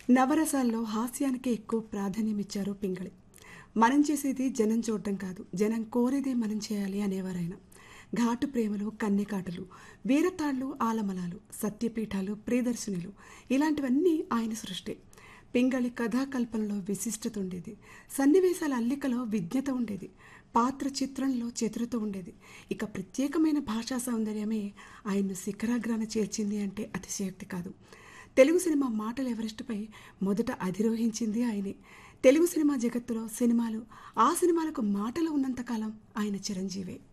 నవరసాల్లో హాస్యానికి ఎక్కువ ప్రాధాన్యం ఇచ్చారు పింగళి మనం చేసేది జనం చూడటం కాదు జనం కోరేదే మనం చేయాలి అనేవారాయన ఘాటు ప్రేమలు కన్నెకాటలు వీరతాళ్ళు ఆలమలాలు సత్యపీఠాలు ప్రియదర్శినులు ఇలాంటివన్నీ ఆయన సృష్టి పింగళి కథాకల్పనలో విశిష్టత ఉండేది సన్నివేశాల అల్లికలో విజ్ఞత ఉండేది పాత్ర చిత్రంలో చతురత ఉండేది ఇక ప్రత్యేకమైన భాషా సౌందర్యమే ఆయన్ను శిఖరాగ్రాన చేర్చింది అంటే అతిశయోక్తి కాదు తెలుగు సినిమా మాటల ఎవరెస్ట్పై మొదట అధిరోహించింది ఆయనే తెలుగు సినిమా జగత్తులో సినిమాలు ఆ సినిమాలకు మాటలు ఉన్నంతకాలం ఆయన చిరంజీవే